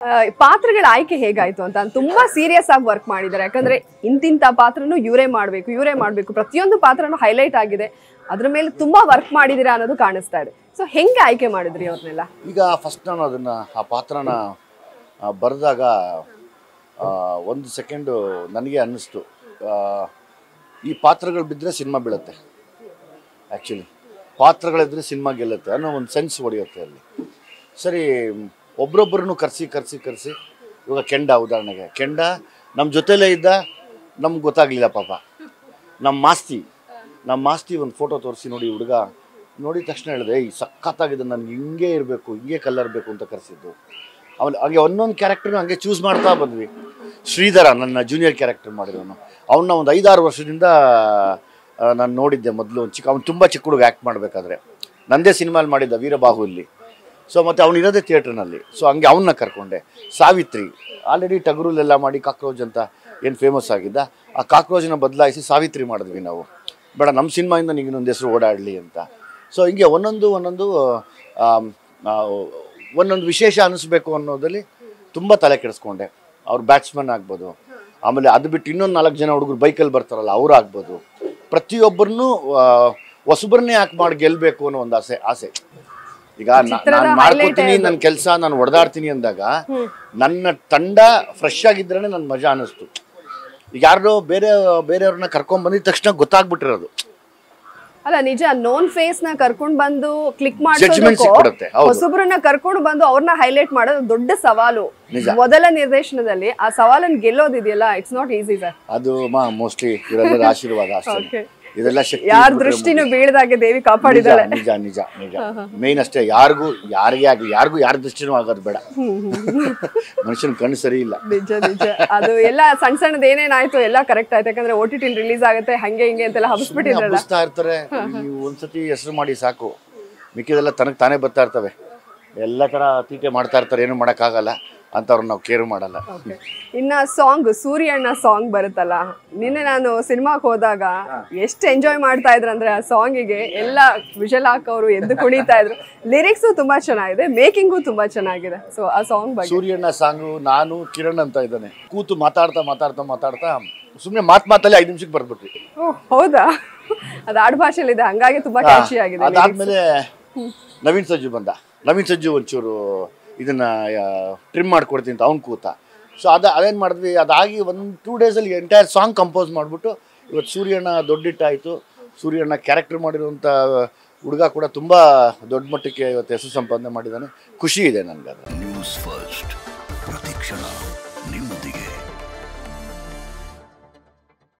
ಆ, ಪಾತ್ರಗಳ ಆಯ್ಕೆ ಹೇಗಾಯ್ತು ಅಂತ ತುಂಬಾ ಸೀರಿಯಸ್ ಆಗಿ ವರ್ಕ್ ಮಾಡಿದ್ದಾರೆ ಯಾಕಂದ್ರೆ ಇಂತಿಂತ ಪಾತ್ರನು ಇವರೇ ಮಾಡ್ಬೇಕು ಇವರೇ ಮಾಡ್ಬೇಕು ಪ್ರತಿಯೊಂದು ಪಾತ್ರನೂ ಹೈಲೈಟ್ ಆಗಿದೆ ಅದ್ರ ಮೇಲೆ ತುಂಬಾ ವರ್ಕ್ ಮಾಡಿದೀರಾ ಅನ್ನೋದು ಕಾಣಿಸ್ತಾ ಇದೆ ಸೊ ಹೆಂಗೆ ಆಯ್ಕೆ ಮಾಡಿದ್ರಿ ಅವ್ರನ್ನೆಲ್ಲ ಈಗ ಫಸ್ಟ್ ನಾನು ಅದನ್ನು ಆ ಪಾತ್ರನ ಬರೆದಾಗ ಒಂದು ಸೆಕೆಂಡು ನನಗೆ ಅನ್ನಿಸ್ತು ಆ, ಈ ಪಾತ್ರಗಳು ಬಿದ್ದರೆ ಸಿನಿಮಾ ಬೀಳುತ್ತೆ ಆ್ಯಕ್ಚುಲಿ ಪಾತ್ರಗಳಿದ್ರೆ ಸಿನಿಮಾ ಗೆಲ್ಲುತ್ತೆ ಅನ್ನೋ ಒಂದು ಸೆನ್ಸ್ ಹೊಡೆಯುತ್ತೆ ಅಲ್ಲಿ ಸರಿ ಒಬ್ರೊಬ್ಬರನ್ನು ಕರೆಸಿ ಕರೆಸಿ ಕರೆಸಿ ಇವಾಗ ಕೆಂಡ ಉದಾಹರಣೆಗೆ ಕೆಂಡ ನಮ್ಮ ಜೊತೆಲೇ ಇದ್ದ ನಮ್ಗೆ ಗೊತ್ತಾಗಲಿಲ್ಲ ಪಾಪ ನಮ್ಮ ಮಾಸ್ತಿ ನಮ್ಮ ಮಾಸ್ತಿ ಒಂದು ಫೋಟೋ ತೋರಿಸಿ ನೋಡಿ ಹುಡುಗ ನೋಡಿದ ತಕ್ಷಣ ಹೇಳಿದೆ ಈ ಸಖತ್ತಾಗಿದೆ ನನಗೆ ಹಿಂಗೆ ಇರಬೇಕು ಹಿಂಗೆ ಕಲರ್ ಬೇಕು ಅಂತ ಕರೆಸಿದ್ದು ಆಮೇಲೆ ಹಾಗೆ ಒಂದೊಂದು ಕ್ಯಾರೆಕ್ಟರ್ನ ಹಂಗೆ ಚೂಸ್ ಮಾಡ್ತಾ ಬಂದ್ವಿ ಶ್ರೀಧರ ನನ್ನ ಜೂನಿಯರ್ ಕ್ಯಾರೆಕ್ಟರ್ ಮಾಡಿದವನು ಅವನ್ನ ಒಂದು ಐದಾರು ವರ್ಷದಿಂದ ನಾನು ನೋಡಿದ್ದೆ ಮೊದಲು ಒಂದು ಚಿಕ್ಕ ಅವ್ನು ತುಂಬ ಚಿಕ್ಕ ಹುಡುಗ ಆ್ಯಕ್ಟ್ ಮಾಡಬೇಕಾದ್ರೆ ನಂದೇ ಸಿನಿಮಾಲಿ ಮಾಡಿದ್ದ ವೀರಬಾಹುಲಿ ಸೊ ಮತ್ತು ಅವ್ನು ಇರೋದೇ ಥಿಯೇಟ್ರ್ನಲ್ಲಿ ಸೊ ಹಂಗೆ ಅವನ್ನ ಕರ್ಕೊಂಡೆ ಸಾವಿತ್ರಿ ಆಲ್ರೆಡಿ ಟಗರುಲೆಲ್ಲ ಮಾಡಿ ಕಾಕ್ರೋಚ್ ಅಂತ ಏನು ಫೇಮಸ್ ಆಗಿದ್ದ ಆ ಕಾಕ್ರೋಚ್ನ ಬದಲಾಯಿಸಿ ಸಾವಿತ್ರಿ ಮಾಡಿದ್ವಿ ನಾವು ಬೇಡ ನಮ್ಮ ಸಿನಿಮಾಯಿಂದ ನಿಂಗೆ ಇನ್ನೊಂದು ಹೆಸರು ಓಡಾಡಲಿ ಅಂತ ಸೊ ಹಿಂಗೆ ಒಂದೊಂದು ಒಂದೊಂದು ಆಮ್, ಆ, ಒಂದೊಂದು ವಿಶೇಷ ಅನ್ನಿಸ್ಬೇಕು ಅನ್ನೋದಲ್ಲಿ ತುಂಬ ತಲೆ ಕೆಡಿಸ್ಕೊಂಡೆ ಅವ್ರು ಬ್ಯಾಟ್ಸ್ಮನ್ ಆಗ್ಬೋದು ಆಮೇಲೆ ಅದು ಬಿಟ್ಟು ಇನ್ನೊಂದು ನಾಲ್ಕು ಜನ ಹುಡುಗರು ಬೈಕಲ್ಲಿ ಬರ್ತಾರಲ್ಲ ಅವ್ರು ಆಗ್ಬೋದು ಪ್ರತಿಯೊಬ್ಬರನ್ನು ಹೊಸಬ್ರನ್ನೇ ಯಾಕೆ ಮಾಡಿ ಗೆಲ್ಲಬೇಕು ಅನ್ನೋ ಒಂದು ಆಸೆ ಆಸೆ ಈಗ ಚಿತ್ರದ ನಾನು highlight ಮಾಡ್ಕೊತೀನಿ ಅದು. ನನ್ನ ಕೆಲಸ ನಾನು ಹೊಡೆದಾಡ್ತೀನಿ ಅಂದಾಗ ನನ್ನ ತಂಡ ಫ್ರೆಶ್ ಆಗಿದ್ರೇ ನನ್ನ ಮಜಾ ಅನ್ನಿಸ್ತು ಈಗ ಯಾರೋ ಬೇರೆ ಬೇರೆಯವ್ರನ್ನ ಕರ್ಕೊಂಡ್ ಬಂದಿದ ತಕ್ಷಣ ಗೊತ್ತಾಗ್ಬಿಟ್ಟಿರೋದು ಅಲ್ಲ ನಿಜ ನೋನ್ ಫೇಸ್ ನ ಕರ್ಕೊಂಡ್ ಬಂದು ಕ್ಲಿಕ್ Judgment ಸಿಕ್ಬಿಡುತ್ತೆ, ಮಾಡೋದಕ್ಕೂ ಹೌದು. ಹೊಸಬ್ರನ್ನ ಕರ್ಕೊಂಡು ಬಂದು ಅವ್ರನ್ನ ಹೈಲೈಟ್ ಮಾಡೋದು ದೊಡ್ಡ ಸವಾಲು ನಿಜ. ಮೊದಲ ನಿರ್ದೇಶನದಲ್ಲಿ ಆ ಸವಾಲನ್ನ ಗೆಲ್ಲೋದಿದೆಯಲ್ಲ ಇಟ್ಸ್ ನಾಟ್ ಈಸಿ ಸರ್ ಅದು ಮಾ ಮೋಸ್ಟ್ಲಿ ಇವರೆಲ್ಲರ ಆಶೀರ್ವಾದ ಅಷ್ಟೇ Okay. ಇದೆಲ್ಲ ಶಕ್ತಿ ಯಾರ ಇಟ್ಬಿಟ್ರೆ ದೃಷ್ಟಿನೂ ಬೀಳದಾಗೆ ದೇವಿ ನಿಜ ಕಾಪಾಡಿದಾಳೆ ನಿಜ ನಿಜ ನಿಜ ಮೇನ್ ಅಷ್ಟೇ ಯಾರಿಗೂ ಯಾರಿಗೆ ಆಗಲಿ ಯಾರಿಗೂ ಯಾರ ದೃಷ್ಟಿನೂ ಆಗೋದು ಬೇಡ ಮನುಷ್ಯನ ಕಣ್ಣು ಸರಿ ಇಲ್ಲ ನಿಜ ನಿಜ ಅದು ಎಲ್ಲ ಸಣ್ಣ ಸಣ್ಣದ ಏನೇನಾಯ್ತು ಎಲ್ಲ ಕರೆಕ್ಟ್ ಆಯ್ತು ಯಾಕಂದ್ರೆ ಓ ಟಿ ಟಿ ರಿಲೀಸ್ ಆಗುತ್ತೆ ಹಂಗೆ ಹಿಂಗೆ ಅಂತೆಲ್ಲ ಹಬ್ಬಿಸ್ಬಿಟ್ಟಿದ್ರಲ್ಲ ಹಬ್ಬಿಸ್ತಾ ಇರ್ತಾರೆ ನೀವು ಒಂದ್ಸತಿ ಹೆಸರು ಮಾಡಿ ಸಾಕು ಮಿಕ್ಕಿದೆಲ್ಲ ತನಗೆ ತಾನೇ ಬರ್ತಾ ಇರ್ತವೆ ಎಲ್ಲ ತರ ತೀಟೆ ಮಾಡ್ತಾ ಇರ್ತಾರೆ ಏನು ಮಾಡೋಕ್ಕಾಗಲ್ಲ ಅಂತವ್ರನ್ನ ನಾವು ಕೇರ್ ಮಾಡಲ್ಲ ಇನ್ನ ಸಾಂಗ್ ಸೂರ್ಯಣ್ಣ ಸಾಂಗ್ ಬರುತ್ತಲ್ಲ ನಿನ್ನೆ ನಾನು ಸಿನಿಮಾಕ್ ಹೋದಾಗ ಎಷ್ಟು ಎಂಜಾಯ್ ಮಾಡ್ತಾ ಇದ್ರು ಅಂದ್ರೆ ಆ ಸಾಂಗಿಗೆ ಎಲ್ಲ ವಿಷಲ್ ಹಾಕೋರು ಎದ್ದು ಕುಣಿತಾ ಇದ್ರು ಲಿರಿಕ್ಸು ತುಂಬಾ ಚೆನ್ನಾಗಿದೆ ಮೇಕಿಂಗು ತುಂಬಾ ಚೆನ್ನಾಗಿದೆ ಸೊ ಆ ಸಾಂಗ್ ಬಗ್ಗೆ ಸೂರ್ಯನ ಸಾಂಗು ನಾನು ಕಿರಣ್ ಅಂತ ಇದ್ದಾನೆ ಕೂತು ಮಾತಾಡ್ತಾ ಮಾತಾಡ್ತಾ ಮಾತಾಡ್ತಾ ಸುಮ್ಮನೆ ಮಾತ್ ಮಾತಲ್ಲಿ ಐದು ನಿಮಿಷಕ್ಕೆ ಬರ್ಬಿಟ್ವಿ ಓ ಹೌದಾ ಅದು ಆಡು ಭಾಷೆಲಿದೆ ಹಂಗಾಗಿ ತುಂಬಾ ಕ್ಯಾಚಿ ಆಗಿದೆ lyrics. ಅದಾದ್ಮೇಲೆ ನವೀನ್ ಸಜ್ಜು ಬಂದ ನವೀನ್ ಸಜ್ಜು ಒಂಚೂರು ಇದನ್ನ ಟ್ರಿಮ್ ಮಾಡ್ಕೊಡ್ತೀನಿ ಅಂತ ಅವ್ನು ಕೂತ ಸೊ ಅದ ಅದೇನು ಮಾಡಿದ್ವಿ ಅದಾಗಿ ಒಂದು ಟೂ ಡೇಸಲ್ಲಿ ಎಂಟೈರ್ ಸಾಂಗ್ ಕಂಪೋಸ್ ಮಾಡಿಬಿಟ್ಟು ಇವತ್ತು ಸೂರ್ಯಣ್ಣ ದೊಡ್ಡಿಟ್ಟಾಯಿತು ಸೂರ್ಯಣ್ಣ ಕ್ಯಾರೆಕ್ಟರ್ ಮಾಡಿರುವಂಥ ಹುಡುಗ ಕೂಡ ತುಂಬ ದೊಡ್ಡ ಮಟ್ಟಕ್ಕೆ ಇವತ್ತು ಹೆಸರು ಸಂಪಾದನೆ ಮಾಡಿದ್ದಾನೆ ಖುಷಿ ಇದೆ ನನಗೆ ಅದು ನ್ಯೂಸ್ ಫಸ್ಟ್ ಪ್ರತಿಕ್ಷಣ ನಿಮ್ಮೊಂದಿಗೆ